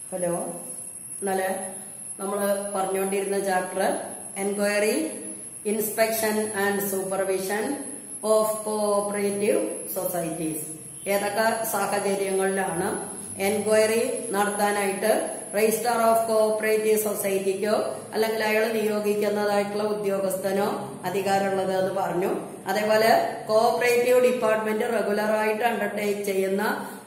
hello ഇന്നലെ നമ്മൾ പറഞ്ഞുകൊണ്ടിരുന്ന chapter enquiry inspection and supervision of cooperative societies ഏതൊക്കെ സാഹചര്യങ്ങളിലാണ് എൻക്വയറി നടത്താനായിട്ട് രജിസ്ട്രാർ ഓഫ് കോഓപ്പറേറ്റീവ് സൊസൈറ്റിക്കോ അല്ലെങ്കിൽ അയാൾ നിയോഗിക്കുന്നതായിട്ടുള്ള ഉദ്യോഗസ്ഥനോ അധികാരമുള്ളത് എന്ന് പറഞ്ഞു അതേപോലെ കോഓപ്പറേറ്റീവ് ഡിപ്പാർട്ട്മെന്റ് റെഗുലറായിട്ട് അണ്ടർടേക്ക് ചെയ്യുന്ന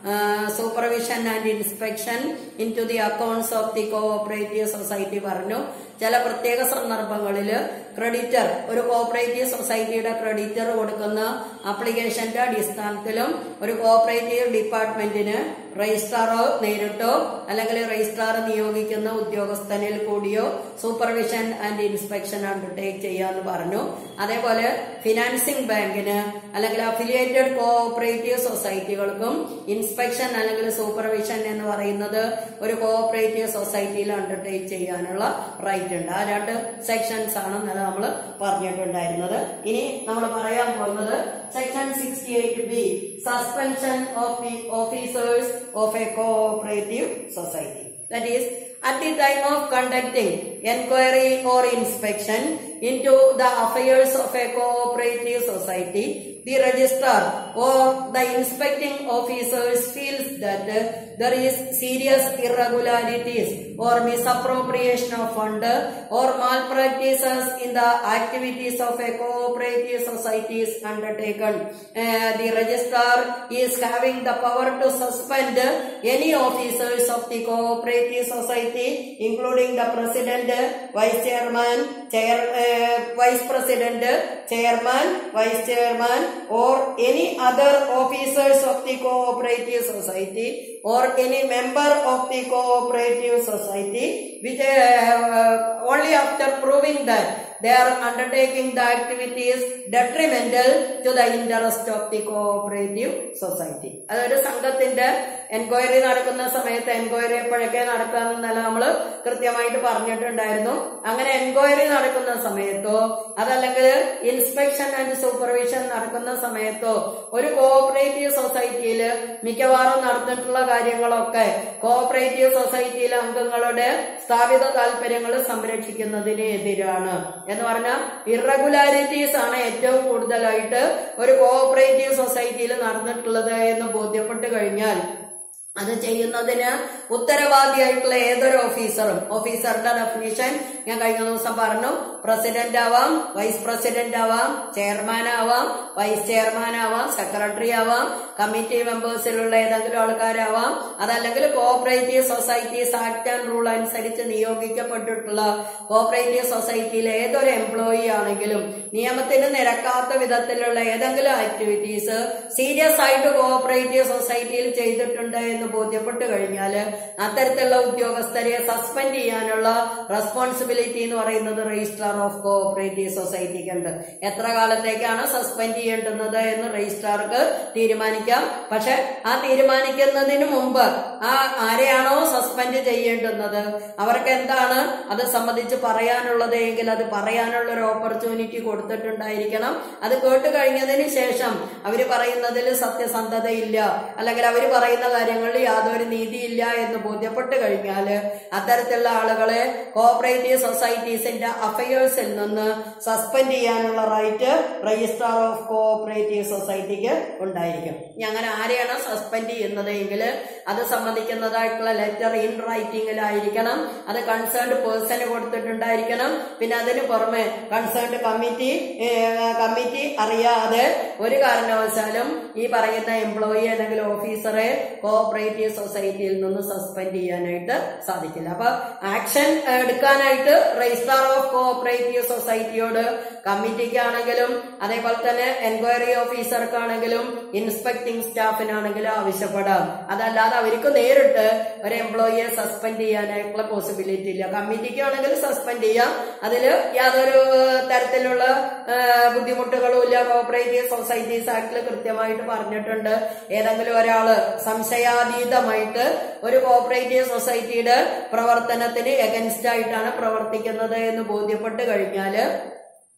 supervision and inspection in to the accounts of the cooperative society പറഞ്ഞു ചില പ്രത്യേക സന്ദർഭങ്ങളിൽ ക്രെഡിറ്റർ ഒരു കോഓപ്പറേറ്റീവ് സൊസൈറ്റിയുടെ ക്രെഡിറ്റർ കൊടുക്കുന്ന ആപ്ലിക്കേഷന്റെ അടിസ്ഥാനത്തിലും ഒരു കോഓപ്പറേറ്റീവ് ഡിപ്പാർട്ട്മെന്റിന് രജിസ്ട്രാറോ നേരിട്ടോ അല്ലെങ്കിൽ രജിസ്ട്രാർ നിയോഗിക്കുന്ന ഉദ്യോഗസ്ഥനിൽ കൂടിയോ സൂപ്പർവിഷൻ ആൻഡ് ഇൻസ്പെക്ഷൻ അണ്ടർടേക്ക് ചെയ്യാന്ന് പറഞ്ഞു അതേപോലെ ഫിനാൻസിംഗ് ബാങ്കിന് അല്ലെങ്കിൽ അഫിലിയേറ്റഡ് കോഓപ്പറേറ്റീവ് സൊസൈറ്റികൾക്കും ഇൻസ്പെക്ഷൻ അല്ലെങ്കിൽ സൂപ്പർവിഷൻ എന്ന് പറയുന്നത് ഒരു കോഓപ്പറേറ്റീവ് സൊസൈറ്റിയിൽ അണ്ടർടേക്ക് ചെയ്യാനുള്ള റൈറ്റ് ഉണ്ട് ആ രണ്ട് സെക്ഷൻസ് ആണ് ഇന്നലെ നമ്മൾ പറഞ്ഞിട്ടുണ്ടായിരുന്നത് ഇനി നമ്മൾ പറയാൻ പോകുന്നത് section sixty eight B suspension of the officers of a cooperative society that is at the time of conducting enquiry or inspection into the affairs of a cooperative society the registrar or the inspecting officers feels that uh, there is serious irregularities or misappropriation of fund or malpractices in the activities of a cooperative society is undertaken Uh, the registrar is having the power to suspend any officers of the cooperative society including the president vice chairman chair uh, vice president chairman vice chairman or any other officers of the cooperative society or any member of the cooperative society which uh, only after proving that they are undertaking the activities detrimental to the interest of the cooperative society അതൊരു സംഘത്തിന്റെ enquiry നടക്കുന്ന സമയത്ത് enquiry എപ്പോഴൊക്കെ നടക്കാമെന്നല്ല നമ്മൾ കൃത്യമായിട്ട് പറഞ്ഞിട്ടുണ്ടായിരുന്നു അങ്ങനെ enquiry നടക്കുന്ന സമയത്തോ അതല്ലെങ്കിൽ ഇൻസ്പെക്ഷൻ ആൻഡ് സൂപ്പർവിഷൻ നടക്കുന്ന സമയത്തോ ഒരു കോഓപ്പറേറ്റീവ് സൊസൈറ്റിയിൽ മിക്കവാറും നടന്നിട്ടുള്ള കാര്യങ്ങളൊക്കെ കോഓപ്പറേറ്റീവ് സൊസൈറ്റിയിലെ അംഗങ്ങളുടെ സ്ഥാപിത താല്പര്യങ്ങൾ സംരക്ഷിക്കുന്നതിന് എതിരാണ് എന്ന് പറഞ്ഞാൽ ഇറഗുലാരിറ്റീസ് ആണ് ഏറ്റവും കൂടുതലായിട്ട് ഒരു കോഓപ്പറേറ്റീവ് സൊസൈറ്റിയിൽ നടന്നിട്ടുള്ളത് എന്ന് ബോധ്യപ്പെട്ട് കഴിഞ്ഞാൽ അത് ചെയ്യുന്നതിന് ഉത്തരവാദിയായിട്ടുള്ള ഏതൊരു ഓഫീസറും ഓഫീസറുടെ ഡെഫിനിഷൻ ഞാൻ കഴിഞ്ഞ ദിവസം പറഞ്ഞു പ്രസിഡന്റ് ആവാം വൈസ് പ്രസിഡന്റ് ആവാം ചെയർമാൻ ആവാം വൈസ് ചെയർമാൻ ആവാം സെക്രട്ടറി ആവാം കമ്മിറ്റി മെമ്പേഴ്സിലുള്ള ഏതെങ്കിലും ആൾക്കാരാവാം അതല്ലെങ്കിൽ cooperative societies act and rule അനുസരിച്ച് നിയോഗിക്കപ്പെട്ടിട്ടുള്ള കോഓപ്പറേറ്റീവ് സൊസൈറ്റിയിലെ ഏതൊരു എംപ്ലോയി ആണെങ്കിലും നിയമത്തിന് നിരക്കാത്ത വിധത്തിലുള്ള ഏതെങ്കിലും ആക്ടിവിറ്റീസ് സീരിയസ് ആയിട്ട് കോഓപ്പറേറ്റീവ് സൊസൈറ്റിയിൽ ചെയ്തിട്ടുണ്ട് എന്ന് ബോധ്യപ്പെട്ട് കഴിഞ്ഞാൽ അത്തരത്തിലുള്ള ഉദ്യോഗസ്ഥരെ സസ്പെൻഡ് ചെയ്യാനുള്ള റെസ്പോൺസിബിലിറ്റി എന്ന് പറയുന്നത് രജിസ്ട്രാർ ഓഫ് കോഓപ്പറേറ്റീവ് സൊസൈറ്റിക്ക് ഉണ്ട് എത്ര കാലത്തേക്കാണ് സസ്പെൻഡ് ചെയ്യേണ്ടുന്നത് എന്ന് രജിസ്ട്രാർക്ക് തീരുമാനിക്കാം പക്ഷെ ആ തീരുമാനിക്കുന്നതിന് മുമ്പ് ആ ആരെയാണോ സസ്പെൻഡ് ചെയ്യേണ്ടുന്നത് അവർക്ക് എന്താണ് അത് സംബന്ധിച്ച് പറയാനുള്ളത് എങ്കിൽ അത് പറയാനുള്ള ഒരു ഓപ്പർച്യൂണിറ്റി കൊടുത്തിട്ടുണ്ടായിരിക്കണം അത് കേട്ട് കഴിഞ്ഞതിന് ശേഷം അവര് പറയുന്നതിൽ സത്യസന്ധതയില്ല അല്ലെങ്കിൽ അവർ പറയുന്ന കാര്യങ്ങളിൽ യാതൊരു നീതിയില്ല എന്ന് ബോധ്യപ്പെട്ട് കഴിഞ്ഞാൽ അത്തരത്തിലുള്ള ആളുകളെ കോഓപ്പറേറ്റീവ് സൊസൈറ്റീസിന്റെ അഫയേഴ്സിൽ നിന്ന് സസ്പെൻഡ് ചെയ്യാനുള്ള റൈറ്റ് രജിസ്ട്രാർ ഓഫ് കോഓപ്പറേറ്റീവ് സൊസൈറ്റിക്ക് ഉണ്ടായിരിക്കും ഇനി അങ്ങനെ ആരെയാണ് സസ്പെൻഡ് ചെയ്യുന്നത് എങ്കിൽ അത് സംബന്ധിക്കുന്നതായിട്ടുള്ള ലെറ്റർ ഇൻ റൈറ്റിംഗിലായിരിക്കണം അത് കൺസേൺഡ് പേഴ്സണ് കൊടുത്തിട്ടുണ്ടായിരിക്കണം പിന്നെ അതിന് പുറമെ കൺസേൺഡ് കമ്മിറ്റി കമ്മിറ്റി അറിയാതെ ഒരു കാരണവശാലും ഈ പറയുന്ന എംപ്ലോയി അല്ലെങ്കിൽ ഓഫീസറെ കോഓപ്പറേറ്റീവ് സൊസൈറ്റിയിൽ നിന്ന് സസ്പെൻഡ് ചെയ്യാനായിട്ട് സാധിക്കില്ല അപ്പൊ ആക്ഷൻ എടുക്കാനായിട്ട് രജിസ്ട്രാർ ഓഫ് കോഓപ്പറേറ്റീവ് സൊസൈറ്റിയോട് കമ്മിറ്റിക്കാണെങ്കിലും അതേപോലെ തന്നെ എൻക്വയറി ഓഫീസർക്കാണെങ്കിലും ഇൻസ്പെക്ടിംഗ് സ്റ്റാഫിനാണെങ്കിലും ആവശ്യപ്പെടാം അതല്ലാതെ അവർക്ക് നേരിട്ട് ഒരു എംപ്ലോയിയെ സസ്പെൻഡ് ചെയ്യാനായിട്ടുള്ള പോസിബിലിറ്റി ഇല്ല കമ്മിറ്റിക്കാണെങ്കിൽ സസ്പെൻഡ് ചെയ്യാം അതിൽ യാതൊരു തരത്തിലുള്ള ബുദ്ധിമുട്ടുകളും ഇല്ല കോഓപ്പറേറ്റീവ് സൊസൈറ്റീസ് ആക്ടിൽ കൃത്യമായിട്ട് പറഞ്ഞിട്ടുണ്ട് ഏതെങ്കിലും ഒരാള് സംശയാതീതമായിട്ട് ഒരു കോഓപ്പറേറ്റീവ് സൊസൈറ്റിയുടെ പ്രവർത്തനത്തിന് എഗൻസ്റ്റ് ആയിട്ടാണ് പ്രവർത്തിക്കുന്നത് എന്ന് ബോധ്യപ്പെട്ട് കഴിഞ്ഞാല്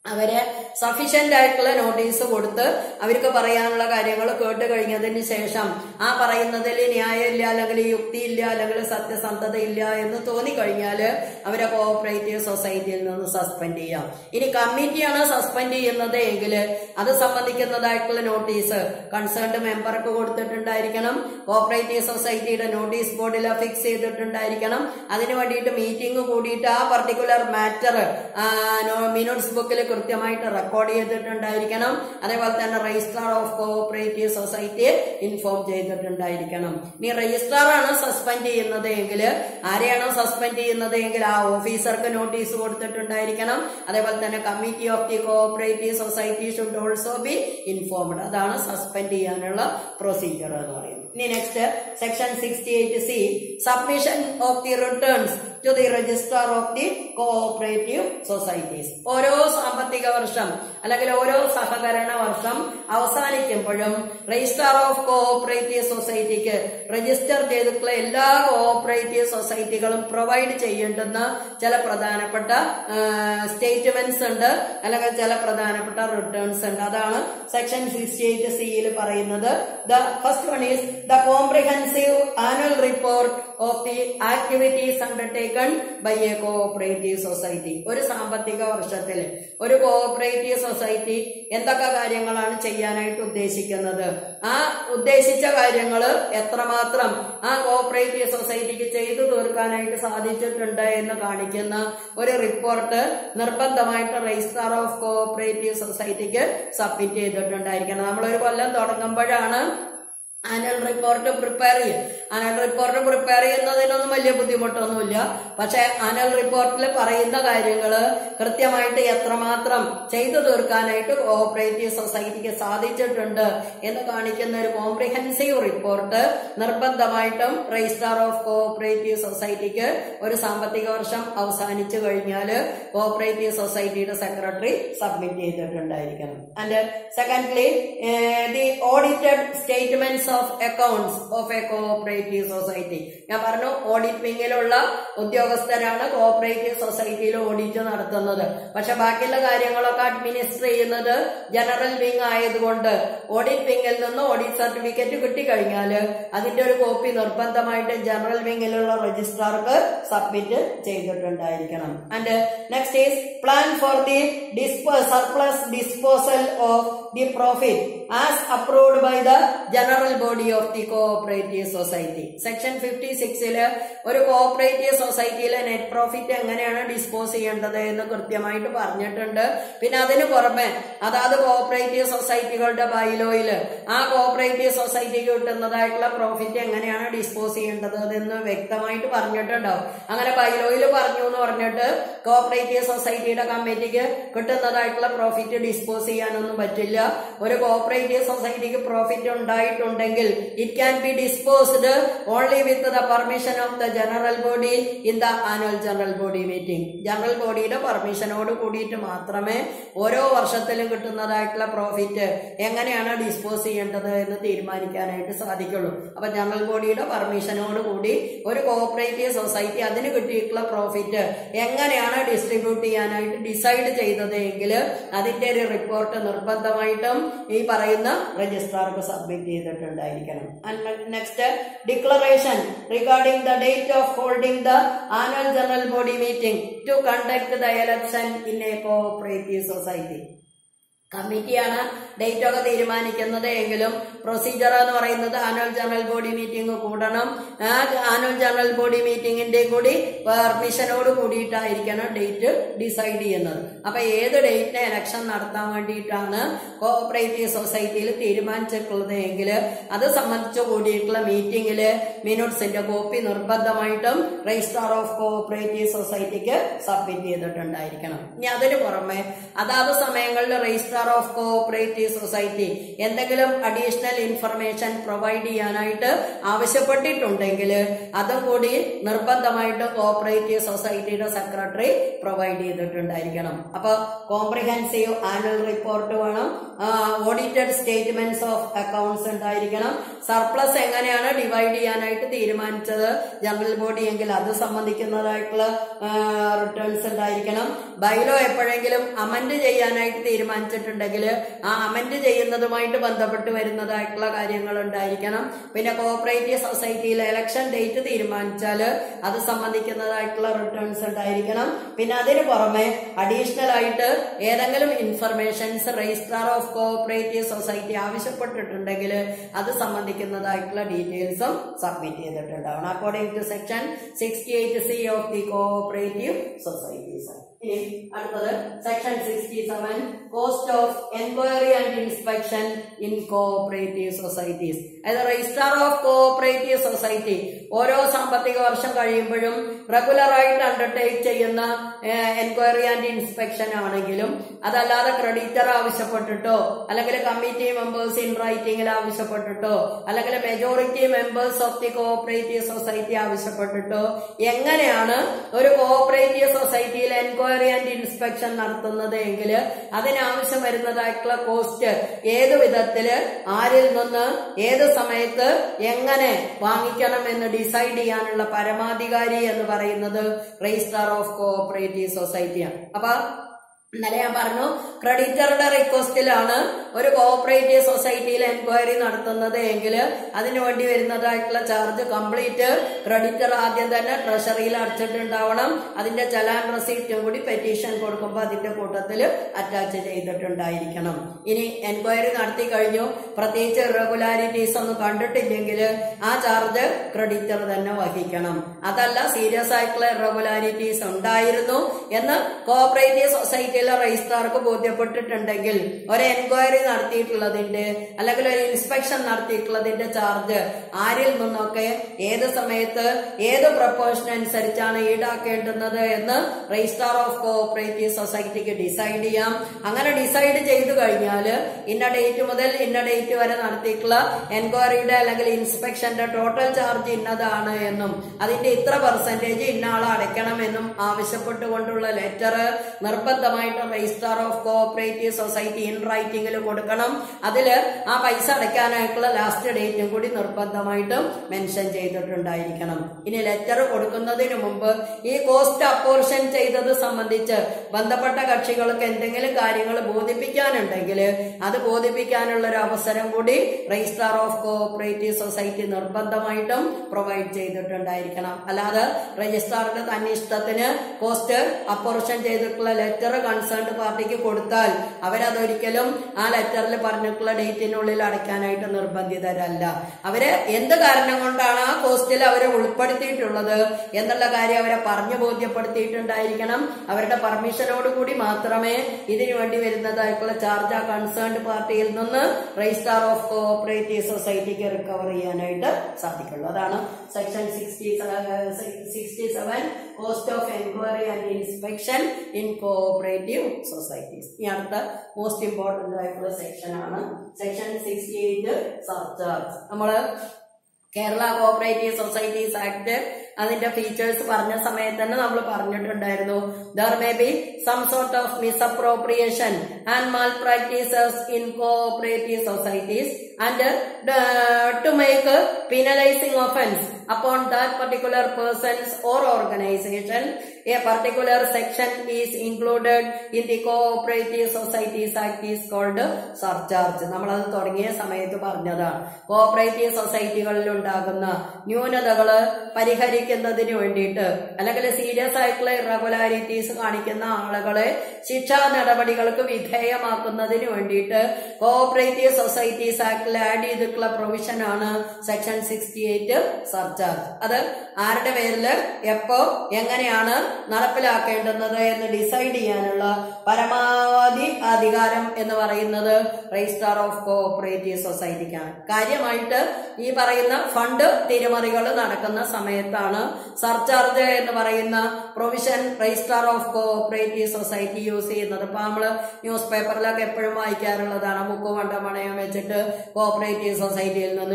അവരെ സഫീഷ്യന്റ് ആയിട്ടുള്ള നോട്ടീസ് കൊടുത്ത് അവർക്ക് പറയാനുള്ള കാര്യങ്ങൾ കേട്ട് കഴിഞ്ഞതിന് ശേഷം ആ പറയുന്നതിൽ ന്യായമില്ല അല്ലെങ്കിൽ യുക്തിയില്ല അല്ലെങ്കിൽ സത്യസന്ധതയില്ല എന്ന് തോന്നിക്കഴിഞ്ഞാൽ അവരെ കോഓപ്പറേറ്റീവ് സൊസൈറ്റിയിൽ നിന്ന് സസ്പെൻഡ് ചെയ്യാം ഇനി കമ്മിറ്റിയാണ് സസ്പെൻഡ് ചെയ്യുന്നത് എങ്കിൽ അത് സംബന്ധിക്കുന്നതായിട്ടുള്ള നോട്ടീസ് കൺസേൺഡ് മെമ്പർക്ക് കൊടുത്തിട്ടുണ്ടായിരിക്കണം കോഓപ്പറേറ്റീവ് സൊസൈറ്റിയുടെ നോട്ടീസ് ബോർഡിൽ ഫിക്സ് ചെയ്തിട്ടുണ്ടായിരിക്കണം അതിന് വേണ്ടിയിട്ട് മീറ്റിംഗ് കൂടിയിട്ട് ആ പർട്ടിക്കുലർ മാറ്റർ മിനിറ്റ്സ് ബുക്കിൽ കൃത്യമായിട്ട് റെക്കോർഡ് ചെയ്തിട്ടുണ്ടായിരിക്കണം അതേപോലെ തന്നെ രജിസ്ട്രാർ ഓഫ് കോഓപ്പറേറ്റീവ് സൊസൈറ്റിയെ ഇൻഫോം ചെയ്തിട്ടുണ്ടായിരിക്കണം ഇനി രജിസ്ട്രാർ ആണ് സസ്പെൻഡ് ചെയ്യുന്നത് എങ്കിൽ ആരെയാണോ സസ്പെൻഡ് ചെയ്യുന്നത് എങ്കിൽ ആ ഓഫീസർക്ക് നോട്ടീസ് കൊടുത്തിട്ടുണ്ടായിരിക്കണം അതേപോലെ തന്നെ committee of the cooperative society should also be informed അതാണ് സസ്പെൻഡ് ചെയ്യാനുള്ള പ്രൊസീജിയർ എന്ന് പറയുന്നത് ഇനി next section sixty eight C submission of the returns to the registrar of the cooperative societies ഓരോ സാമ്പത്തിക വർഷം അല്ലെങ്കിൽ ഓരോ സഹകരണ വർഷം അവസാനിക്കുമ്പോഴും രജിസ്ട്രാർ ഓഫ് കോഓപ്പറേറ്റീവ് സൊസൈറ്റിക്ക് രജിസ്റ്റർ ചെയ്തിട്ടുള്ള എല്ലാ കോഓപ്പറേറ്റീവ് സൊസൈറ്റികളും പ്രൊവൈഡ് ചെയ്യേണ്ടുന്ന ചില പ്രധാനപ്പെട്ട സ്റ്റേറ്റ്മെന്റ്സ് ഉണ്ട് അല്ലെങ്കിൽ ചില പ്രധാനപ്പെട്ട റിട്ടേൺസ് ഉണ്ട് അതാണ് സെക്ഷൻ സിക്സ്റ്റി എയ്റ്റ് സിയിൽ പറയുന്നത് the first one is the comprehensive annual report of the activities undertaken by a cooperative society ഒരു സാമ്പത്തിക വർഷത്തിൽ ഒരു കോഓപ്പറേറ്റീവ് സൊസൈറ്റി എന്തൊക്കെ കാര്യങ്ങളാണ് ചെയ്യാനായിട്ട് ഉദ്ദേശിക്കുന്നത് ആ ഉദ്ദേശിച്ച കാര്യങ്ങൾ എത്രമാത്രം ആ കോഓപ്പറേറ്റീവ് സൊസൈറ്റിക്ക് ചെയ്തു തീർക്കാനായിട്ട് സാധിച്ചിട്ടുണ്ട് എന്ന് കാണിക്കുന്ന ഒരു റിപ്പോർട്ട് നിർബന്ധമായിട്ട് രജിസ്ട്രാർ ഓഫ് കോഓപ്പറേറ്റീവ് സൊസൈറ്റിക്ക് സബ്മിറ്റ് ചെയ്തിട്ടുണ്ടായിരിക്കണം നമ്മളൊരു കൊല്ലം തുടങ്ങുമ്പോഴാണ് ആനുവൽ റിപ്പോർട്ട് പ്രിപ്പയർ ചെയ്യും ആനുവൽ റിപ്പോർട്ട് പ്രിപ്പയർ ചെയ്യുന്നതിനൊന്നും വലിയ ബുദ്ധിമുട്ടൊന്നുമില്ല പക്ഷെ ആനുവൽ റിപ്പോർട്ടിൽ പറയുന്ന കാര്യങ്ങൾ കൃത്യമായിട്ട് എത്രമാത്രം ചെയ്തു തീർക്കാനായിട്ട് കോഓപ്പറേറ്റീവ് സൊസൈറ്റിക്ക് സാധിച്ചിട്ടുണ്ട് എന്ന് കാണിക്കുന്ന ഒരു കോംപ്രിഹെൻസീവ് റിപ്പോർട്ട് നിർബന്ധമായിട്ടും രജിസ്ട്രാർ ഓഫ് കോഓപ്പറേറ്റീവ് സൊസൈറ്റിക്ക് ഒരു സാമ്പത്തിക വർഷം അവസാനിച്ചു കഴിഞ്ഞാൽ കോഓപ്പറേറ്റീവ് സൊസൈറ്റിയുടെ സെക്രട്ടറി സബ്മിറ്റ് ചെയ്തിട്ടുണ്ടായിരിക്കണം and secondly the audited statements of accounts of a cooperative society ഞാൻ പറഞ്ഞു ഓഡിറ്റ് വിങ്ങിലുള്ള ഉദ്യോഗസ്ഥരാണ് കോഓപ്പറേറ്റീവ് സൊസൈറ്റിയിൽ ഓഡിറ്റ് നടത്തുന്നത് പക്ഷെ ബാക്കിയുള്ള കാര്യങ്ങളൊക്കെ അഡ്മിനിസ്റ്റർ ചെയ്യുന്നത് ജനറൽ വിങ് ആയതുകൊണ്ട് ഓഡിറ്റ് വിങ്ങിൽ നിന്ന് ഓഡിറ്റ് സർട്ടിഫിക്കറ്റ് കിട്ടിക്കഴിഞ്ഞാൽ അതിന്റെ ഒരു കോപ്പി നിർബന്ധമായിട്ട് ജനറൽ വിങ്ങിലുള്ള രജിസ്ട്രാർക്ക് സബ്മിറ്റ് ചെയ്തിട്ടുണ്ടായിരിക്കണം and next is plan for the dispo surplus disposal of the profit as approved by the general body of the cooperative society section fifty സിക്സില് ഒരു കോഓപ്പറേറ്റീവ് സൊസൈറ്റിയിലെ നെറ്റ് പ്രോഫിറ്റ് എങ്ങനെയാണ് ഡിസ്പോസ് ചെയ്യേണ്ടത് എന്ന് കൃത്യമായിട്ട് പറഞ്ഞിട്ടുണ്ട് പിന്നെ അതിന് പുറമെ അതാത് കോഓപ്പറേറ്റീവ് സൊസൈറ്റികളുടെ ബൈലോയില് ആ കോഓപ്പറേറ്റീവ് സൊസൈറ്റിക്ക് കിട്ടുന്നതായിട്ടുള്ള പ്രോഫിറ്റ് എങ്ങനെയാണ് ഡിസ്പോസ് ചെയ്യേണ്ടത് എന്ന് വ്യക്തമായിട്ട് പറഞ്ഞിട്ടുണ്ടാവും അങ്ങനെ ബൈലോയിൽ പറഞ്ഞു എന്ന് പറഞ്ഞിട്ട് കോഓപ്പറേറ്റീവ് സൊസൈറ്റിയുടെ കമ്മിറ്റിക്ക് കിട്ടുന്നതായിട്ടുള്ള പ്രോഫിറ്റ് ഡിസ്പോസ് ചെയ്യാനൊന്നും പറ്റില്ല ഒരു കോഓപ്പറേറ്റീവ് സൊസൈറ്റിക്ക് പ്രോഫിറ്റ് ഉണ്ടായിട്ടുണ്ടെങ്കിൽ it can be disposed only with the permission of the general body in the annual general body meeting general ബോഡിയുടെ പെർമിഷനോട് കൂടിയിട്ട് മാത്രമേ ഓരോ വർഷത്തിലും കിട്ടുന്നതായിട്ടുള്ള പ്രോഫിറ്റ് എങ്ങനെയാണ് ഡിസ്പോസ് ചെയ്യേണ്ടത് എന്ന് തീരുമാനിക്കാനായിട്ട് സാധിക്കുള്ളൂ അപ്പൊ ജനറൽ ബോഡിയുടെ പെർമിഷനോട് കൂടി ഒരു കോഓപ്പറേറ്റീവ് സൊസൈറ്റി അതിന് കിട്ടിയിട്ടുള്ള പ്രോഫിറ്റ് എങ്ങനെയാണ് ഡിസ്ട്രിബ്യൂട്ട് ചെയ്യാനായിട്ട് ഡിസൈഡ് ചെയ്തത് എങ്കിൽ അതിന്റെ ഒരു റിപ്പോർട്ട് നിർബന്ധമായിട്ടും ഈ പറയുന്ന രജിസ്ട്രാർക്ക് സബ്മിറ്റ് ചെയ്തിട്ടുണ്ടായിരിക്കണം next declaration regarding the date of holding the annual general body meeting to conduct the election in a cooperative society കമ്മിറ്റിയാണ് ഡേറ്റ് ഒക്കെ തീരുമാനിക്കുന്നത് എങ്കിലും പ്രൊസീജിയർ എന്ന് പറയുന്നത് ആനുവൽ ജനറൽ ബോഡി മീറ്റിംഗ് കൂടണം ആ ആനുവൽ ജനറൽ ബോഡി മീറ്റിംഗിന്റെ കൂടി പെർമിഷനോട് കൂടിയിട്ടായിരിക്കണം ഡേറ്റ് ഡിസൈഡ് ചെയ്യുന്നത് അപ്പൊ ഏത് ഡേറ്റിന് എലക്ഷൻ നടത്താൻ വേണ്ടിയിട്ടാണ് കോഓപ്പറേറ്റീവ് സൊസൈറ്റിയിൽ തീരുമാനിച്ചിട്ടുള്ളത് എങ്കിൽ അത് സംബന്ധിച്ച് കൂടിയിട്ടുള്ള മീറ്റിംഗില് മിനിറ്റ്സിന്റെ കോപ്പി നിർബന്ധമായിട്ടും രജിസ്ട്രാർ ഓഫ് കോഓപ്പറേറ്റീവ് സൊസൈറ്റിക്ക് സബ്മിറ്റ് ചെയ്തിട്ടുണ്ടായിരിക്കണം ഇനി അതിന് പുറമെ അതാത് സമയങ്ങളിൽ രജിസ്ട്രാർ ഓഫ് കോഓപ്പറേറ്റീവ് സൊസൈറ്റി എന്തെങ്കിലും അഡീഷണൽ ഇൻഫർമേഷൻ പ്രൊവൈഡ് ചെയ്യാനായിട്ട് ആവശ്യപ്പെട്ടിട്ടുണ്ടെങ്കിൽ അതും കൂടി നിർബന്ധമായിട്ട് കോഓപ്പറേറ്റീവ് സൊസൈറ്റിയുടെ സെക്രട്ടറി പ്രൊവൈഡ് ചെയ്തിട്ടുണ്ടായിരിക്കണം അപ്പൊ കോംപ്രിഹെൻസീവ് ആനുവൽ റിപ്പോർട്ട് വേണം ഓഡിറ്റഡ് സ്റ്റേറ്റ്മെന്റ്സ് ഓഫ് അക്കൗണ്ട്സ് ഉണ്ടായിരിക്കണം സർപ്ലസ് എങ്ങനെയാണ് ഡിവൈഡ് ചെയ്യാനായിട്ട് തീരുമാനിച്ചത് ജനറൽ ബോഡി എങ്കിൽ അത് സംബന്ധിക്കുന്നതായിട്ടുള്ള റിട്ടേൺസ് ഉണ്ടായിരിക്കണം ബൈലോ എപ്പോഴെങ്കിലും അമൻഡ് ചെയ്യാനായിട്ട് തീരുമാനിച്ചിട്ടുണ്ടെങ്കിൽ ആ അമൻഡ് ചെയ്യുന്നതുമായിട്ട് ബന്ധപ്പെട്ട് വരുന്നതായിട്ടുള്ള കാര്യങ്ങൾ ഉണ്ടായിരിക്കണം പിന്നെ കോഓപ്പറേറ്റീവ് സൊസൈറ്റിയിൽ ഇലക്ഷൻ ഡേറ്റ് തീരുമാനിച്ചാൽ അത് സംബന്ധിക്കുന്നതായിട്ടുള്ള റിട്ടേൺസ് ഉണ്ടായിരിക്കണം പിന്നെ അതിന് പുറമെ അഡീഷണൽ ആയിട്ട് ഏതെങ്കിലും informations registrar of cooperative society ആവശ്യപ്പെട്ടിട്ടുണ്ടെങ്കിൽ അത് സംബന്ധിക്കുന്നതായിട്ടുള്ള ഡീറ്റെയിൽസും സബ്മിറ്റ് ചെയ്തിട്ടുണ്ടാവണം according to section sixty eight C of the cooperative societies ഇനി അടുത്തത് section sixty seven cost of enquiry and inspection in cooperative societies അതായത് രജിസ്ട്രാർ ഓഫ് കോഓപ്പറേറ്റീവ് സൊസൈറ്റി ഓരോ സാമ്പത്തിക വർഷം കഴിയുമ്പോഴും റെഗുലർ ആയിട്ട് അണ്ടർടേക്ക് ചെയ്യുന്ന എൻക്വയറി ആൻഡ് ഇൻസ്പെക്ഷൻ ആണെങ്കിലും അതല്ലാതെ ക്രെഡിറ്റർ ആവശ്യപ്പെട്ടിട്ടോ അല്ലെങ്കിൽ കമ്മിറ്റി മെമ്പേഴ്സ് ഇൻ റൈറ്റിംഗിൽ ആവശ്യപ്പെട്ടിട്ടോ അല്ലെങ്കിൽ majority members of the cooperative society ആവശ്യപ്പെട്ടിട്ടോ എങ്ങനെയാണ് ഒരു കോഓപ്പറേറ്റീവ് സൊസൈറ്റിയിൽ എൻക്വയറി ആൻഡ് ഇൻസ്പെക്ഷൻ നടത്തുന്നത് എങ്കിൽ അതിനാവശ്യം വരുന്നതായിട്ടുള്ള കോസ്റ്റ് ഏത് വിധത്തില് ആരിൽ നിന്ന് ഏത് സമയത്ത് എങ്ങനെ വാങ്ങിക്കണം എന്ന് ഡിസൈഡ് ചെയ്യാനുള്ള പരമാധികാരി എന്ന് പറയുന്നത് രജിസ്ട്രാർ ഓഫ് കോഓപ്പറേറ്റീവ് സൊസൈറ്റിയാണ് അപ്പൊ ഇന്നലെ ഞാൻ പറഞ്ഞു ക്രെഡിറ്ററുടെ റിക്വസ്റ്റിലാണ് ഒരു കോഓപ്പറേറ്റീവ് സൊസൈറ്റിയിൽ എൻക്വയറി നടത്തുന്നത് എങ്കിൽ അതിനു വേണ്ടി വരുന്നതായിട്ടുള്ള ചാർജ് കംപ്ലീറ്റ് ക്രെഡിറ്റർ ആദ്യം തന്നെ ട്രഷറിയിൽ അടച്ചിട്ടുണ്ടാവണം അതിന്റെ ചലാൻ റെസീപ്റ്റും കൂടി പെറ്റീഷൻ കൊടുക്കുമ്പോൾ അതിന്റെ കൂട്ടത്തിൽ അറ്റാച്ച് ചെയ്തിട്ടുണ്ടായിരിക്കണം ഇനി എൻക്വയറി നടത്തി കഴിഞ്ഞു പ്രത്യേകിച്ച് ഇറഗുലാരിറ്റീസ് ഒന്നും കണ്ടിട്ടില്ലെങ്കിൽ ആ ചാർജ് ക്രെഡിറ്റർ തന്നെ വഹിക്കണം അതല്ല സീരിയസ് ആയിട്ടുള്ള ഇറഗുലാരിറ്റീസ് ഉണ്ടായിരുന്നു എന്ന് കോഓപ്പറേറ്റീവ് സൊസൈറ്റിയിലെ രജിസ്ട്രാർക്ക് ബോധ്യപ്പെട്ടിട്ടുണ്ടെങ്കിൽ ഒരു എൻക്വയറി നടത്തിയിട്ടുള്ളതിന്റെ അല്ലെങ്കിൽ ഒരു ഇൻസ്പെക്ഷൻ നടത്തിയിട്ടുള്ളതിന്റെ ചാർജ് ആരിൽ നിന്നൊക്കെ ഏത് സമയത്ത് ഏത് പ്രപ്പോർഷൻ അനുസരിച്ചാണ് ഈടാക്കേണ്ടുന്നത് എന്ന് രജിസ്ട്രാർ ഓഫ് കോഓപ്പറേറ്റീവ് സൊസൈറ്റിക്ക് ഡിസൈഡ് ചെയ്യാം അങ്ങനെ ഡിസൈഡ് ചെയ്തു കഴിഞ്ഞാൽ ഇന്ന ഡേറ്റ് മുതൽ ഇന്ന ഡേറ്റ് വരെ നടത്തിയിട്ടുള്ള എൻക്വയറിയുടെ അല്ലെങ്കിൽ ഇൻസ്പെക്ഷന്റെ ടോട്ടൽ ചാർജ് ഇന്നതാണ് എന്നും അതിന്റെ ഇത്ര പെർസെന്റേജ് ഇന്ന ആൾ അടയ്ക്കണമെന്നും ആവശ്യപ്പെട്ടുകൊണ്ടുള്ള ലെറ്റർ നിർബന്ധമായിട്ടും registrar of cooperative society in റൈറ്റിംഗിൽ കൊടുക്കണം അതില് ആ പൈസ അടയ്ക്കാനായിട്ടുള്ള ലാസ്റ്റ് ഡേറ്റും കൂടി നിർബന്ധമായിട്ടും മെൻഷൻ ചെയ്തിട്ടുണ്ടായിരിക്കണം ഇനി ലെറ്റർ കൊടുക്കുന്നതിന് മുമ്പ് ഈ കോസ്റ്റ് അപ്പോർഷൻ ചെയ്തത് സംബന്ധിച്ച് ബന്ധപ്പെട്ട കക്ഷികൾക്ക് എന്തെങ്കിലും കാര്യങ്ങൾ ബോധിപ്പിക്കാനുണ്ടെങ്കിൽ അത് ബോധിപ്പിക്കാനുള്ള ഒരു അവസരം കൂടി രജിസ്ട്രാർ ഓഫ് കോഓപ്പറേറ്റീവ് സൊസൈറ്റി നിർബന്ധമായിട്ടും പ്രൊവൈഡ് ചെയ്തിട്ടുണ്ടായിരിക്കണം അല്ലാതെ രജിസ്ട്രാറിന്റെ തന്നെ ഇഷ്ടത്തിന് കോസ്റ്റ് അപ്പോർഷൻ ചെയ്തിട്ടുള്ള ലെറ്റർ കൺസേൺഡ് പാർട്ടിക്ക് കൊടുത്താൽ അവരതൊരിക്കലും ആ ലെറ്ററിൽ പറഞ്ഞിട്ടുള്ള ഡേറ്റിനുള്ളിൽ അടയ്ക്കാനായിട്ട് നിർബന്ധിതരല്ല അവര് എന്ത് കാരണം കൊണ്ടാണ് ആ കോസ്റ്റിൽ അവരെ ഉൾപ്പെടുത്തിയിട്ടുള്ളത് എന്നുള്ള കാര്യം അവരെ പറഞ്ഞു ബോധ്യപ്പെടുത്തിയിട്ടുണ്ടായിരിക്കണം അവരുടെ പെർമിഷനോട് കൂടി മാത്രമേ ഇതിനു വേണ്ടി വരുന്നതായിട്ടുള്ള ചാർജ് ആ കൺസേൺഡ് പാർട്ടിയിൽ നിന്ന് രജിസ്ട്രാർ ഓഫ് കോഓപ്പറേറ്റീവ് സൊസൈറ്റിക്ക് റിക്കവർ ചെയ്യാനായിട്ട് സാധിക്കുള്ളൂ അതാണ് section sixty sixty seven cost of enquiry and inspection in cooperative societies ഈ അടുത്ത മോസ്റ്റ് ഇമ്പോർട്ടന്റ് ആയിട്ടുള്ള സെക്ഷൻ ആണ് സെക്ഷൻ സിക്സ്റ്റി എയ്റ്റ് സർചാർജ് നമ്മള് കേരള കോഓപ്പറേറ്റീവ് സൊസൈറ്റീസ് ആക്ട് അതിന്റെ ഫീച്ചേഴ്സ് പറഞ്ഞ സമയത്ത് തന്നെ നമ്മൾ പറഞ്ഞിട്ടുണ്ടായിരുന്നു there may be some sort of misappropriation and malpractices in cooperative societies and to make penalizing offense upon that particular persons or organization a particular section is included in the cooperative societies act is called surcharge നമ്മളത് തുടങ്ങിയ സമയത്ത് പറഞ്ഞതാണ് cooperative സൊസൈറ്റികളിൽ ഉണ്ടാകുന്ന ന്യൂനതകള് പരിഹരിക്കുന്നതിന് വേണ്ടിയിട്ട് അല്ലെങ്കിൽ serious ആയിട്ടുള്ള irregularities കാണിക്കുന്ന ആളുകളെ ശിക്ഷാ നടപടികൾക്ക് വിധേയമാക്കുന്നതിന് വേണ്ടിയിട്ട് കോഓപ്പറേറ്റീവ് സൊസൈറ്റീസ് ആക്ടിൽ ആഡ് ചെയ്തിട്ടുള്ള പ്രൊവിഷൻ ആണ് സെക്ഷൻ സിക്സ്റ്റി എയ്റ്റ് സർചാർജ് അത് ആരുടെ പേരിൽ എപ്പോ എങ്ങനെയാണ് നടപ്പിലാക്കേണ്ടുന്നത് എന്ന് ഡിസൈഡ് ചെയ്യാനുള്ള പരമാവധി അധികാരം എന്ന് പറയുന്നത് രജിസ്ട്രാർ ഓഫ് കോഓപ്പറേറ്റീവ് സൊസൈറ്റിക്കാണ് കാര്യമായിട്ട് ഈ പറയുന്ന ഫണ്ട് തിരിമറികൾ നടക്കുന്ന സമയത്താണ് സർചാർജ് എന്ന് പറയുന്ന provision registrar of cooperative society use ചെയ്യുന്നത് ഇപ്പൊ നമ്മള് ന്യൂസ് പേപ്പറിലൊക്കെ എപ്പോഴും വായിക്കാറുള്ളതാണ് മുക്ക് വണ്ട പണയം വെച്ചിട്ട് കോഓപ്പറേറ്റീവ് സൊസൈറ്റിയിൽ നിന്ന്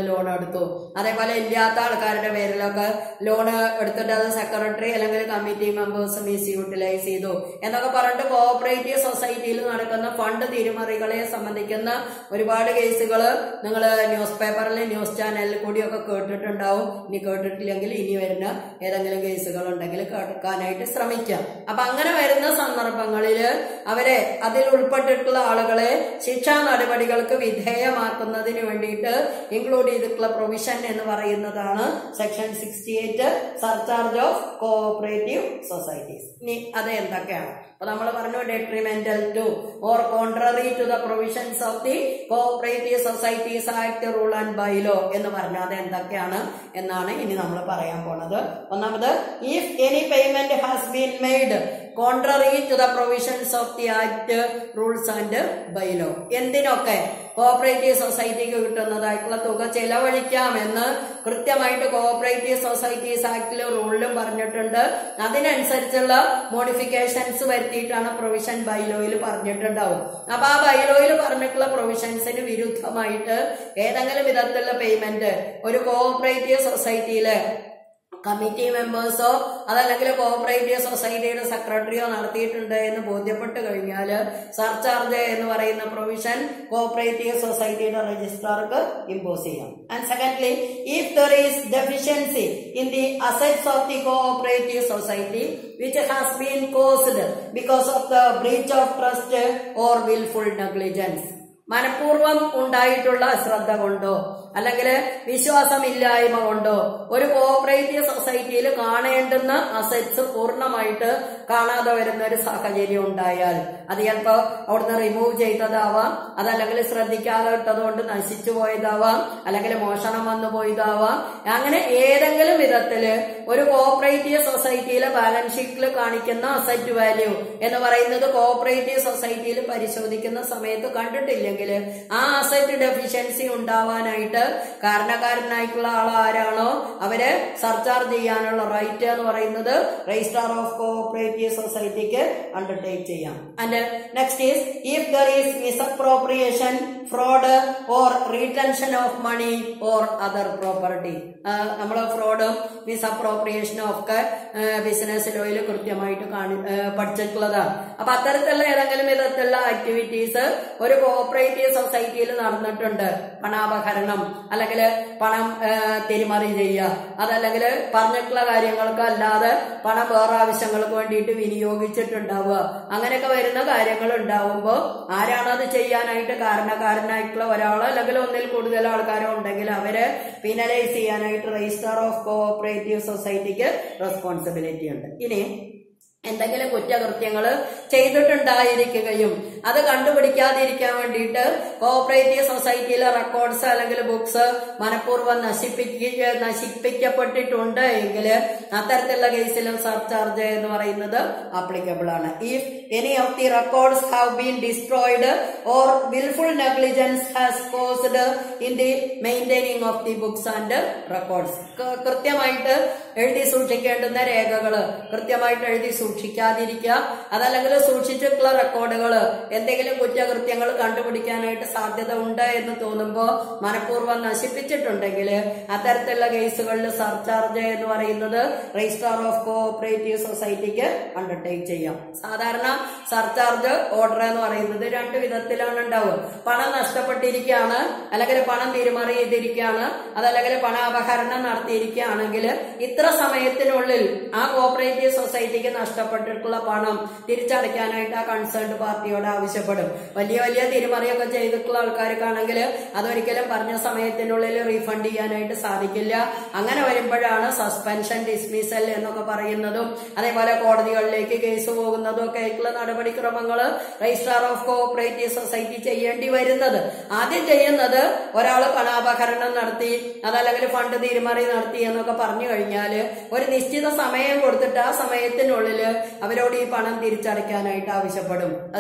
ലോൺ എടുത്തു അതേപോലെ ഇല്ലാത്ത ആൾക്കാരുടെ പേരിലൊക്കെ ലോൺ എടുത്തിട്ട് അത് സെക്രട്ടറി അല്ലെങ്കിൽ കമ്മിറ്റി മെമ്പേഴ്സ് മിസ് യൂട്ടിലൈസ് ചെയ്തു എന്നൊക്കെ പറഞ്ഞിട്ട് കോഓപ്പറേറ്റീവ് സൊസൈറ്റിയിൽ നടക്കുന്ന ഫണ്ട് തിരിമറികളെ സംബന്ധിക്കുന്ന ഒരുപാട് കേസുകൾ നിങ്ങൾ ന്യൂസ് പേപ്പറിൽ ന്യൂസ് ചാനലിൽ കൂടിയൊക്കെ കേട്ടിട്ടുണ്ടാവും ഇനി കേട്ടിട്ടില്ലെങ്കിൽ ഇനി വരുന്ന ഏതെങ്കിലും കേസുകൾ ഉണ്ടെങ്കിൽ കേൾക്കാനായിട്ട് ശ്രമിക്കാം അപ്പൊ അങ്ങനെ വരുന്ന സന്ദർഭങ്ങളിൽ അവരെ അതിൽ ഉൾപ്പെട്ടിട്ടുള്ള ആളുകളെ ശിക്ഷാ നടപടികൾക്ക് വിധേയമാക്കുന്നതിന് വേണ്ടിയിട്ട് ഇൻക്ലൂഡ് ചെയ്തിട്ടുള്ള പ്രൊവിഷൻ എന്ന് പറയുന്നതാണ് section sixty eight surcharge of cooperative societies ഇനി അത് എന്തൊക്കെയാണ് അപ്പൊ നമ്മൾ പറഞ്ഞു detrimental to or contrary to the provisions of the cooperative societies act rule and bylaw എന്ന് പറഞ്ഞാൽ അത് എന്തൊക്കെയാണ് എന്നാണ് ഇനി നമ്മൾ പറയാൻ പോണത് ഒന്നാമത് if any payment has been made contrary to the provisions of the act rules and bylaw എന്തിനൊക്കെ കോഓപ്പറേറ്റീവ് സൊസൈറ്റിക്ക് കിട്ടുന്നതായിട്ടുള്ള തുക ചെലവഴിക്കാമെന്ന് കൃത്യമായിട്ട് കോഓപ്പറേറ്റീവ് സൊസൈറ്റീസ് ആക്ടിൽ റൂളിലും പറഞ്ഞിട്ടുണ്ട് അതിനനുസരിച്ചുള്ള മോഡിഫിക്കേഷൻസ് വരുത്തിയിട്ടാണ് പ്രൊവിഷൻ ബൈലോയിൽ പറഞ്ഞിട്ടുണ്ടാവും അപ്പൊ ആ ബൈലോയിൽ പറഞ്ഞിട്ടുള്ള പ്രൊവിഷൻസിന് വിരുദ്ധമായിട്ട് ഏതെങ്കിലും വിധത്തിലുള്ള പേയ്മെന്റ് ഒരു കോഓപ്പറേറ്റീവ് സൊസൈറ്റിയിലെ കമ്മിറ്റി മെമ്പേഴ്സോ അതല്ലെങ്കിൽ കോഓപ്പറേറ്റീവ് സൊസൈറ്റിയുടെ സെക്രട്ടറിയോ നടത്തിയിട്ടുണ്ട് എന്ന് ബോധ്യപ്പെട്ട് കഴിഞ്ഞാൽ സർചാർജ് എന്ന് പറയുന്ന പ്രൊവിഷൻ കോഓപ്പറേറ്റീവ് സൊസൈറ്റിയുടെ രജിസ്ട്രാർക്ക് ഇമ്പോസ് ചെയ്യാം and secondly if there is deficiency in the assets of the cooperative society which has been caused because of the breach of trust or wilful negligence മനഃപൂർവ്വം ഉണ്ടായിട്ടുള്ള അശ്രദ്ധ കൊണ്ടോ അല്ലെങ്കിൽ വിശ്വാസമില്ലായ്മ കൊണ്ടോ ഒരു കോഓപ്പറേറ്റീവ് സൊസൈറ്റിയിൽ കാണേണ്ടുന്ന അസറ്റ്സ് പൂർണ്ണമായിട്ട് കാണാതെ വരുന്ന ഒരു സാഹചര്യം ഉണ്ടായാൽ അത് ചിലപ്പോ അവിടുന്ന് റിമൂവ് ചെയ്തതാവാം അതല്ലെങ്കിൽ ശ്രദ്ധിക്കാതെ ഇട്ടതുകൊണ്ട് നശിച്ചു പോയതാവാം അല്ലെങ്കിൽ മോഷണം വന്നു പോയതാവാം അങ്ങനെ ഏതെങ്കിലും വിധത്തില് ഒരു കോഓപ്പറേറ്റീവ് സൊസൈറ്റിയിലെ ബാലൻസ് ഷീറ്റിൽ കാണിക്കുന്ന അസറ്റ് വാല്യൂ എന്ന് പറയുന്നത് കോഓപ്പറേറ്റീവ് സൊസൈറ്റിയിൽ പരിശോധിക്കുന്ന സമയത്ത് കണ്ടിട്ടില്ലെങ്കിൽ ആ അസറ്റ് ഡെഫിഷ്യൻസി ഉണ്ടാവാനായിട്ട് കാരണക്കാരനായിട്ടുള്ള ആൾ ആരാണോ അവരെ സർചാർജ് ചെയ്യാനുള്ള റൈറ്റ് എന്ന് പറയുന്നത് രജിസ്ട്രാർ ഓഫ് കോഓപ്പറേറ്റീവ് സൊസൈറ്റിക്ക് അണ്ടർടേക്ക് ചെയ്യാം and next is if there is misappropriation fraud or retention of money or other property നമ്മൾ ഫ്രോഡും മിസ്അപ്രോപ്രിയേഷനും ഒക്കെ ബിസിനസ് ലോയിൽ കൃത്യമായിട്ട് കാണി ആ, പഠിച്ചിട്ടുള്ളതാണ് അപ്പൊ അത്തരത്തിലുള്ള ഏതെങ്കിലും വിധത്തിലുള്ള ആക്ടിവിറ്റീസ് ഒരു കോഓപ്പറേറ്റീവ് സൊസൈറ്റിയിൽ നടന്നിട്ടുണ്ട് പണാപഹരണം അല്ലെങ്കിൽ പണം ആ, തിരിമറി ചെയ്യുക അതല്ലെങ്കിൽ പറഞ്ഞിട്ടുള്ള കാര്യങ്ങൾക്ക് അല്ലാതെ പണം വേറെ ആവശ്യങ്ങൾക്ക് വേണ്ടിയിട്ട് വിനിയോഗിച്ചിട്ടുണ്ടാവുക അങ്ങനെയൊക്കെ വരുന്ന കാര്യങ്ങൾ ഉണ്ടാവുമ്പോൾ ആരാണ് അത് ചെയ്യാനായിട്ട് കാരണക്കാരനായിട്ടുള്ള ഒരാളോ അല്ലെങ്കിൽ ഒന്നിൽ കൂടുതൽ ആൾക്കാരോ ഉണ്ടെങ്കിൽ അവരെ പിനലൈസ് ചെയ്യാനായിട്ട് രജിസ്റ്റർ ഓഫ് കോഓപ്പറേറ്റീവ് സൊസൈറ്റിക്ക് റെസ്പോൺസിബിലിറ്റി ഉണ്ട് ഇനി എന്തെങ്കിലും കുറ്റകൃത്യങ്ങൾ ചെയ്തിട്ടുണ്ടായിരിക്കുകയും അത് കണ്ടുപിടിക്കാതിരിക്കാൻ വേണ്ടിയിട്ട് കോഓപ്പറേറ്റീവ് സൊസൈറ്റിയിലെ റെക്കോർഡ്സ് അല്ലെങ്കിൽ ബുക്സ് മനഃപൂർവ്വം നശിപ്പിക്ക നശിപ്പിക്കപ്പെട്ടിട്ടുണ്ട് എങ്കിൽ അത്തരത്തിലുള്ള കേസിലും സർചാർജ് എന്ന് പറയുന്നത് ആപ്ലിക്കബിൾ ആണ് if any of the records have been destroyed or wilful negligence has caused in the maintaining of the books and records കൃത്യമായിട്ട് എഴുതി സൂക്ഷിക്കേണ്ടുന്ന രേഖകള് കൃത്യമായിട്ട് എഴുതി സൂക്ഷിക്കാതിരിക്കുക അതല്ലെങ്കിൽ സൂക്ഷിച്ചിട്ടുള്ള റെക്കോർഡുകൾ എന്തെങ്കിലും കുറ്റകൃത്യങ്ങൾ കണ്ടുപിടിക്കാനായിട്ട് സാധ്യത ഉണ്ട് എന്ന് തോന്നുമ്പോൾ മനഃപൂർവ്വം നശിപ്പിച്ചിട്ടുണ്ടെങ്കിൽ അത്തരത്തിലുള്ള കേസുകളിൽ സർചാർജ് എന്ന് പറയുന്നത് രജിസ്ട്രാർ ഓഫ് കോഓപ്പറേറ്റീവ് സൊസൈറ്റിക്ക് അണ്ടർടേക്ക് ചെയ്യാം സാധാരണ സർചാർജ് ഓർഡർ എന്ന് പറയുന്നത് രണ്ട് വിധത്തിലാണ് ഉണ്ടാവുക പണം നഷ്ടപ്പെട്ടിരിക്കുകയാണ് അല്ലെങ്കിൽ പണം തിരിമറി ചെയ്തിരിക്കുകയാണ് അതല്ലെങ്കിൽ പണാപഹരണം നടത്തിയിരിക്കുകയാണെങ്കിൽ ഇത്ര സമയത്തിനുള്ളിൽ ആ കോഓപ്പറേറ്റീവ് സൊസൈറ്റിക്ക് നഷ്ടപ്പെട്ടിട്ടുള്ള പണം തിരിച്ചടയ്ക്കാനായിട്ട് ആ കൺസേൺഡ് പാർട്ടിയോട് ആവശ്യപ്പെടും വലിയ വലിയ തിരിമറിയൊക്കെ ചെയ്തിട്ടുള്ള ആൾക്കാർക്കാണെങ്കിൽ അതൊരിക്കലും പറഞ്ഞ സമയത്തിനുള്ളിൽ റീഫണ്ട് ചെയ്യാനായിട്ട് സാധിക്കില്ല അങ്ങനെ വരുമ്പോഴാണ് സസ്പെൻഷൻ ഡിസ്മിസൽ എന്നൊക്കെ പറയുന്നതും അതേപോലെ കോടതികളിലേക്ക് കേസ് പോകുന്നതും ഒക്കെ ആയിട്ടുള്ള നടപടിക്രമങ്ങൾ രജിസ്ട്രാർ ഓഫ് കോഓപ്പറേറ്റീവ് സൊസൈറ്റി ചെയ്യേണ്ടി വരുന്നത് ആദ്യം ചെയ്യുന്നത് ഒരാൾ പണാപഹരണം നടത്തി അതല്ലെങ്കിൽ ഫണ്ട് തിരിമറി നടത്തി എന്നൊക്കെ പറഞ്ഞു കഴിഞ്ഞാൽ ഒരു നിശ്ചിത സമയം കൊടുത്തിട്ട് ആ സമയത്തിനുള്ളിൽ അവരോട് ഈ പണം തിരിച്ചടയ്ക്കാനായിട്ട് ആവശ്യപ്പെടും അത് തിരിച്ചട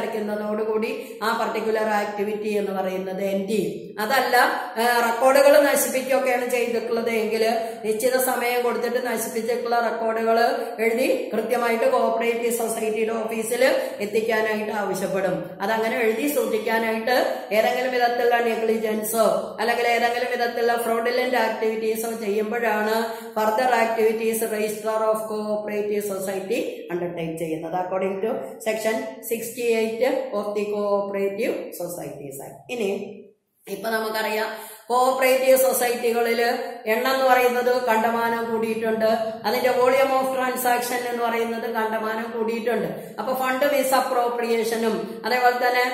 അടയ്ക്കുന്നതോടുകൂടി ആ പർട്ടിക്കുലർ ആക്ടിവിറ്റി എന്ന് പറയുന്നത് എൻഡ് ചെയ്യും അതല്ല റെക്കോർഡുകൾ നശിപ്പിക്കുകയൊക്കെയാണ് ചെയ്തിട്ടുള്ളത് എങ്കിൽ നിശ്ചിത സമയം കൊടുത്തിട്ട് നശിപ്പിച്ചിട്ടുള്ള റെക്കോർഡുകൾ എഴുതി കൃത്യമായിട്ട് കോഓപ്പറേറ്റീവ് സൊസൈറ്റിയുടെ ഓഫീസിൽ എത്തിക്കാനായിട്ട് ആവശ്യപ്പെടും അതങ്ങനെ എഴുതി സൂക്ഷിക്കാനായിട്ട് ഏതെങ്കിലും വിധത്തിലുള്ള നെഗ്ലിജൻസോ അല്ലെങ്കിൽ ഏതെങ്കിലും വിധത്തിലുള്ള ഫ്രോഡിലന്റ് ആക്ടിവിറ്റീസോ ചെയ്യുമ്പോഴാണ് further activities registrar of cooperative society undertake ചെയ്യുന്നത് according to section sixty eight of the cooperative societies act ഇനി ഇപ്പൊ നമുക്കറിയാം കോഓപ്പറേറ്റീവ് സൊസൈറ്റികളിൽ എണ്ണം എന്ന് പറയുന്നത് കണ്ടമാനം കൂടിയിട്ടുണ്ട് അതിന്റെ വോളിയം ഓഫ് ട്രാൻസാക്ഷൻ എന്ന് പറയുന്നത് കണ്ടമാനം കൂടിയിട്ടുണ്ട് അപ്പൊ ഫണ്ട് മിസ്അപ്രോപ്രിയേഷനും അതേപോലെ തന്നെ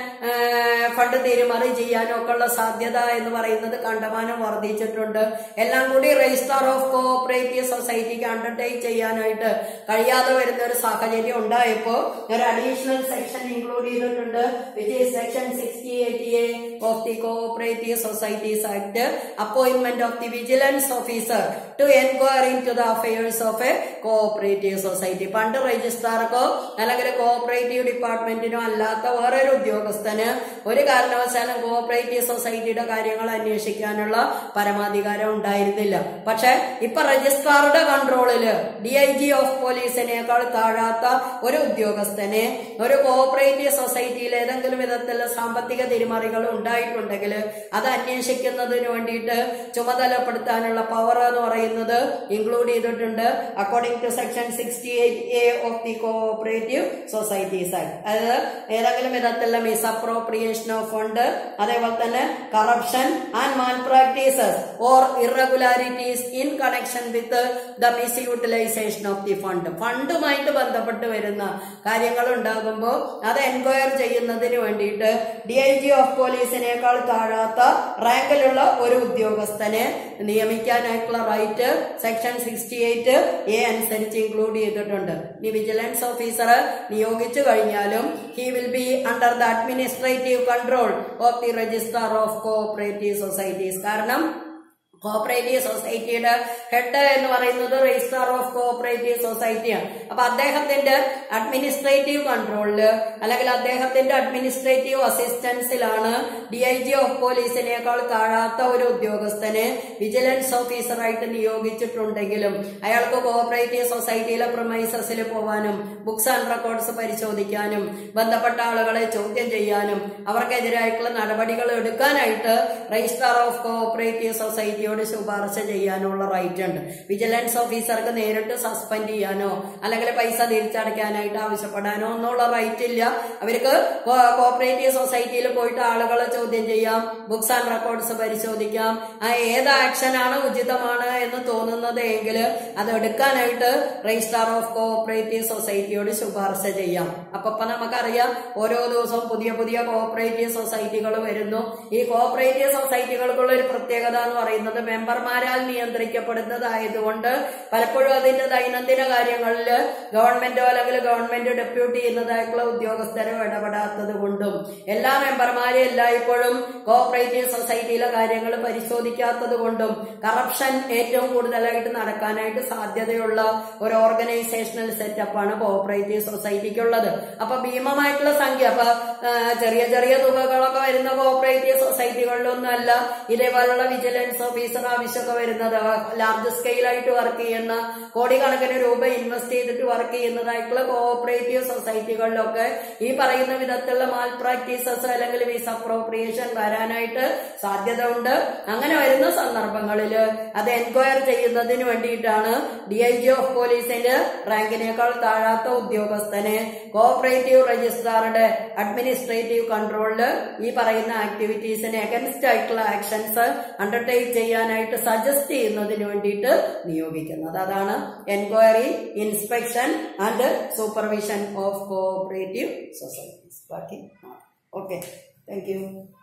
ഫണ്ട് തിരിമറി ചെയ്യാനും ഒക്കെ ഉള്ള സാധ്യത എന്ന് പറയുന്നത് കണ്ടമാനം വർദ്ധിച്ചിട്ടുണ്ട് എല്ലാം കൂടി രജിസ്റ്റർ ഓഫ് കോഓപ്പറേറ്റീവ് സൊസൈറ്റിക്ക് അണ്ടർടേക്ക് ചെയ്യാനായിട്ട് കഴിയാതെ വരുന്ന ഒരു സാഹചര്യം ഉണ്ടായപ്പോ ഒരു അഡീഷണൽ സെക്ഷൻ ഇൻക്ലൂഡ് ചെയ്തിട്ടുണ്ട് which is section sixty eighty A of the cooperative societies act appointment of the vigilance officer to enquire into the affairs of a cooperative society പണ്ട് രജിസ്ട്രാർക്കോ അല്ലെങ്കിൽ കോഓപ്പറേറ്റീവ് ഡിപ്പാർട്ട്മെന്റിനോ അല്ലാത്ത വേറൊരു ഉദ്യോഗസ്ഥന് ഒരു കാരണവശാലും കോഓപ്പറേറ്റീവ് സൊസൈറ്റിയുടെ കാര്യങ്ങൾ അന്വേഷിക്കാനുള്ള പരമാധികാരം ഉണ്ടായിരുന്നില്ല പക്ഷെ ഇപ്പൊ രജിസ്ട്രാറുടെ കൺട്രോളില് ഡി ഐ ജി ഓഫ് പോലീസിനേക്കാൾ താഴാത്ത ഒരു ഉദ്യോഗസ്ഥനെ ഒരു കോഓപ്പറേറ്റീവ് സൊസൈറ്റിയിൽ ഏതെങ്കിലും വിധത്തിലുള്ള സാമ്പത്തിക തിരിമറികൾ ഉണ്ടായിട്ടുണ്ടെങ്കിൽ അത് അന്വേഷിക്കുന്നതിന് വേണ്ടിയിട്ട് ചുമതലപ്പെടുത്താനുള്ള പവർ എന്ന് പറയുന്നത് ഇൻക്ലൂഡ് ചെയ്തിട്ടുണ്ട് according to section sixty eight A of the cooperative societies act അതായത് ഏതെങ്കിലും വിധത്തിലുള്ള മിസ്അപ്രോപ്രിയേഷൻ ഓഫ് ഫണ്ട് അതേപോലെ തന്നെ corruption and malpractices or irregularities in connection with the misutilisation of the fund ഫണ്ടുമായിട്ട് ബന്ധപ്പെട്ട് വരുന്ന കാര്യങ്ങൾ ഉണ്ടാകുമ്പോൾ അത് എൻക്വയർ ചെയ്യുന്നതിന് വേണ്ടിയിട്ട് ഡി ഐ ജി ഓഫ് പോലീസിനേക്കാൾ താഴാത്ത റാങ്കിലുള്ള ഒരു ഉദ്യോഗസ്ഥനെ നിയമിക്കാനായിട്ടുള്ള right section sixty eight A അനുസരിച്ച് ഇൻക്ലൂഡ് ചെയ്തിട്ടുണ്ട് ഈ വിജിലൻസ് ഓഫീസർ നിയോഗിച്ചു കഴിഞ്ഞാലും he will be under the administrative control of the registrar of cooperative societies കാരണം കോഓപ്പറേറ്റീവ് സൊസൈറ്റിയുടെ ഹെഡ് എന്ന് പറയുന്നത് രജിസ്ട്രാർ ഓഫ് കോഓപ്പറേറ്റീവ് സൊസൈറ്റിയാണ് അപ്പൊ അദ്ദേഹത്തിന്റെ അഡ്മിനിസ്ട്രേറ്റീവ് കൺട്രോളില് അല്ലെങ്കിൽ അദ്ദേഹത്തിന്റെ അഡ്മിനിസ്ട്രേറ്റീവ് അസിസ്റ്റൻസിലാണ് ഡി ഐ ജി ഓഫ് പോലീസിനേക്കാൾ താഴാത്ത ഒരു ഉദ്യോഗസ്ഥനെ വിജിലൻസ് ഓഫീസറായിട്ട് നിയോഗിച്ചിട്ടുണ്ടെങ്കിലും അയാൾക്ക് കോഓപ്പറേറ്റീവ് സൊസൈറ്റിയിലെ പ്രൊമൈസസിൽ പോവാനും ബുക്സ് ആൻഡ് റെക്കോർഡ്സ് പരിശോധിക്കാനും ബന്ധപ്പെട്ട ആളുകളെ ചോദ്യം ചെയ്യാനും അവർക്കെതിരായിട്ടുള്ള നടപടികൾ എടുക്കാനായിട്ട് രജിസ്ട്രാർ ഓഫ് കോഓപ്പറേറ്റീവ് സൊസൈറ്റിയോട് ശുപാർശ ചെയ്യാനുള്ള റൈറ്റ് ഉണ്ട് വിജിലൻസ് ഓഫീസർക്ക് നേരിട്ട് സസ്പെൻഡ് ചെയ്യാനോ അല്ലെങ്കിൽ പൈസ തിരിച്ചടയ്ക്കാനായിട്ട് ആവശ്യപ്പെടാനോ ഒന്നുള്ള റൈറ്റ് ഇല്ല അവർക്ക് കോ- കോഓപ്പറേറ്റീവ് സൊസൈറ്റിയിൽ പോയിട്ട് ആളുകളെ ചോദ്യം ചെയ്യാം ബുക്സ് ആൻഡ് റെക്കോർഡ്സ് പരിശോധിക്കാം ആ ഏത് ആക്ഷനാണ് ഉചിതമാണ് എന്ന് തോന്നുന്നത് എങ്കിൽ അത് എടുക്കാനായിട്ട് രജിസ്ട്രാർ ഓഫ് കോഓപ്പറേറ്റീവ് സൊസൈറ്റിയോട് ശുപാർശ ചെയ്യാം അപ്പൊ ഇപ്പൊ നമുക്കറിയാം ഓരോ ദിവസവും പുതിയ പുതിയ കോഓപ്പറേറ്റീവ് സൊസൈറ്റികൾ വരുന്നു ഈ കോഓപ്പറേറ്റീവ് സൊസൈറ്റികൾക്കുള്ള ഒരു പ്രത്യേകത എന്ന് പറയുന്നത് മെമ്പർമാരാൽ നിയന്ത്രിക്കപ്പെടുന്നതായതുകൊണ്ട് പലപ്പോഴും അതിന്റെ ദൈനംദിന കാര്യങ്ങളിൽ ഗവൺമെന്റോ അല്ലെങ്കിൽ ഗവൺമെന്റ് ഡെപ്യൂട്ട് ചെയ്യുന്നതായിട്ടുള്ള ഉദ്യോഗസ്ഥരോ ഇടപെടാത്തത് കൊണ്ടും എല്ലാ മെമ്പർമാരും എല്ലായ്പ്പോഴും കോഓപ്പറേറ്റീവ് സൊസൈറ്റിയിലെ കാര്യങ്ങൾ പരിശോധിക്കാത്തത് കൊണ്ടും കറപ്ഷൻ ഏറ്റവും കൂടുതലായിട്ട് നടക്കാനായിട്ട് സാധ്യതയുള്ള ഒരു ഓർഗനൈസേഷണൽ സെറ്റപ്പാണ് കോഓപ്പറേറ്റീവ് സൊസൈറ്റിക്കുള്ളത് അപ്പൊ ഭീമമായിട്ടുള്ള സംഖ്യ അപ്പൊ ആ, ചെറിയ ചെറിയ തുകകളൊക്കെ വരുന്ന കോഓപ്പറേറ്റീവ് സൊസൈറ്റികളിലൊന്നും അല്ല ഇതേപോലുള്ള വിജിലൻസ് ഓഫീസർ ആവശ്യമൊക്കെ വരുന്നത് ലാർജ് സ്കെയിലായിട്ട് വർക്ക് ചെയ്യുന്ന കോടിക്കണക്കിന് രൂപ ഇൻവെസ്റ്റ് ചെയ്തിട്ട് വർക്ക് ചെയ്യുന്നതായിട്ടുള്ള കോഓപ്പറേറ്റീവ് സൊസൈറ്റികളിലൊക്കെ ഈ പറയുന്ന വിധത്തിലുള്ള മാൽ പ്രാക്ടീസസ് അല്ലെങ്കിൽ മിസ്അപ്രോപ്രിയേഷൻ വരാനായിട്ട് സാധ്യത ഉണ്ട് അങ്ങനെ വരുന്ന സന്ദർഭങ്ങളിൽ അത് എൻക്വയർ ചെയ്യുന്നതിന് വേണ്ടിയിട്ടാണ് ഡി ഐ ജി ഓഫ് പോലീസിന്റെ റാങ്കിനേക്കാൾ താഴാത്ത ഉദ്യോഗസ്ഥനെ കോഓപ്പറേറ്റീവ് രജിസ്ട്രാറുടെ അഡ്മിനിസ്ട്രേറ്റീവ് കൺട്രോളില് ഈ പറയുന്ന ആക്ടിവിറ്റീസിന് അഗൻസ്റ്റ് ആയിട്ടുള്ള ആക്ഷൻസ് അണ്ടർടേക്ക് ചെയ്യാനായിട്ട് സജസ്റ്റ് ചെയ്യുന്നതിന് വേണ്ടിയിട്ട് നിയോഗിക്കുന്നത് അതാണ് enquiry inspection and supervision of cooperative societies ബാക്കി ഓക്കെ താങ്ക് യു